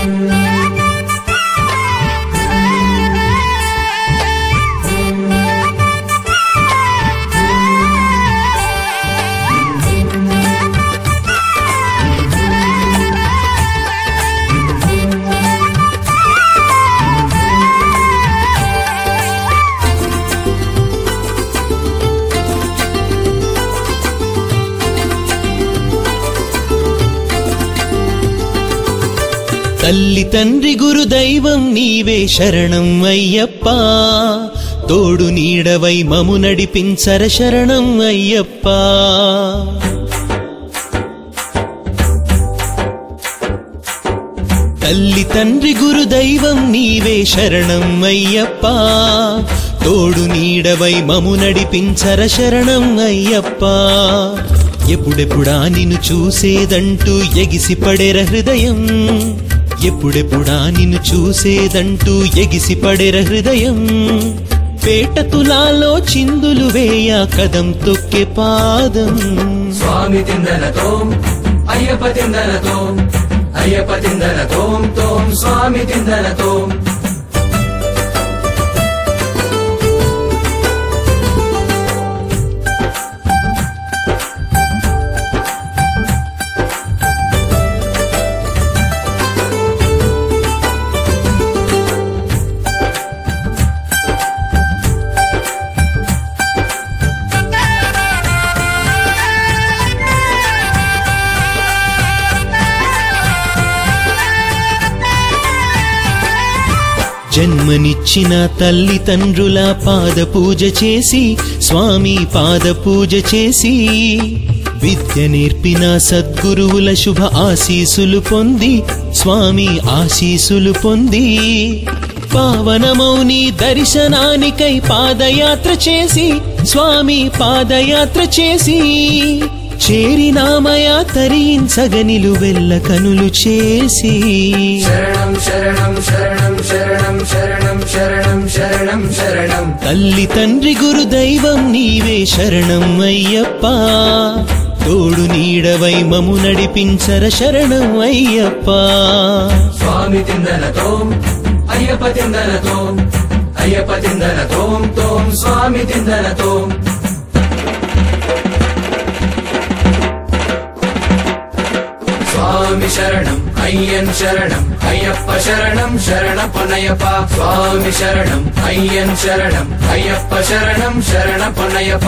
తల్లి తండ్రి గురు దైవం నీవే శరణం అయ్యప్ప తోడు నీడవై మము నడిపించర శరణం అయ్యప్ప తల్లి తండ్రి గురు దైవం నీవే శరణం అయ్యప్ప తోడు నీడవై మము నడిపించర శరణం అయ్యప్ప ఎప్పుడెప్పుడా నిన్ను చూసేదంటూ ఎగిసి పడెర హృదయం ఎప్పుడెప్పుడా నిన్ను చూసేదంటూ ఎగిసి పడెర హృదయం పేట తులాలో చిందులు వేయ కదం తొక్కే పాదం స్వామి తిందనతో అయ్యప్ప తిందనతో అయ్యప్ప తిందనతోం తోం స్వామి తిందనతో జన్మనిచ్చిన తల్లిదండ్రుల పాద పూజ చేసి స్వామి పాద పూజ చేసి విద్య నేర్పిన సద్గురువుల శుభ ఆశీసులు పొంది స్వామి ఆశీసులు పొంది పావనమౌని దర్శనానికై పాదయాత్ర చేసి స్వామి పాదయాత్ర చేసి చేరినామయా తరించగనిలు వెళ్ళ కనులు చేసి శరణం శరణం శరణం శరణం శరణం శరణం శరణం శరణం తల్లి తండ్రి గురు దైవం నీవే శరణం అయ్యప్ప తోడు నీడవై మము నడిపించర శరణం అయ్యప్ప స్వామి తిందనతో అయ్యప్ప తిందనతో అయ్యప్ప తిందనతోం తోం స్వామి తిందనతో స్వామి శరణం అయ్యన్ శరణం అయ్యప్ప శరణం శరణపనయప స్వామి శరణం అయ్యన్ శరణం అయ్యప్ప శరణం శరణపనయప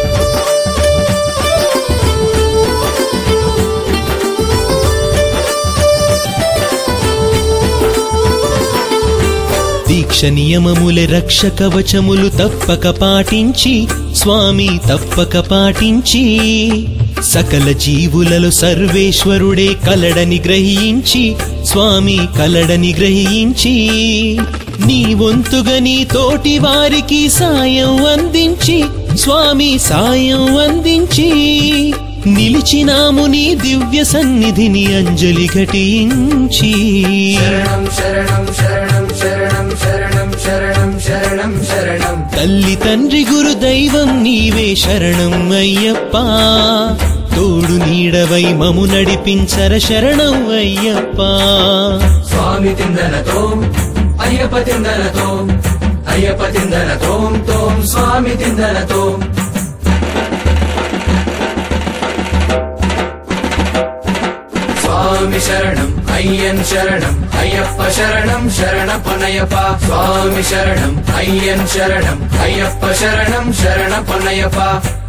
దీక్ష నియమములే రక్ష కవచములు తప్పక పాటించి స్వామి తప్పక పాటించి సకల జీవులలో సర్వేశ్వరుడే కలడని గ్రహించి స్వామి కలడని గ్రహించి నీ వంతుగా నీ తోటి వారికి సాయం అందించి స్వామి సాయం అందించి నిలిచినాము నీ దివ్య సన్నిధిని అంజలి ఘటించి శరణం శరణం శరణం శరణం శరణం శరణం శరణం శరణం తల్లి తండ్రి గురు దైవం నీవే శరణం అయ్యప్ప తోడు నీడవై మము నడిపించర శరణం అయ్యప్ప స్వామి తిందనతో అయ్యప్ప తిందనతో అయ్యప్ప తిందనతోం తోం స్వామి తిందనతో స్వామి శరణం అయ్యన్ శరణం అయ్యప్ప శరణం శరణపనయప స్వామి శరణం అయ్యన్ శరణం అయ్యప్ప శరణం శరణపనయప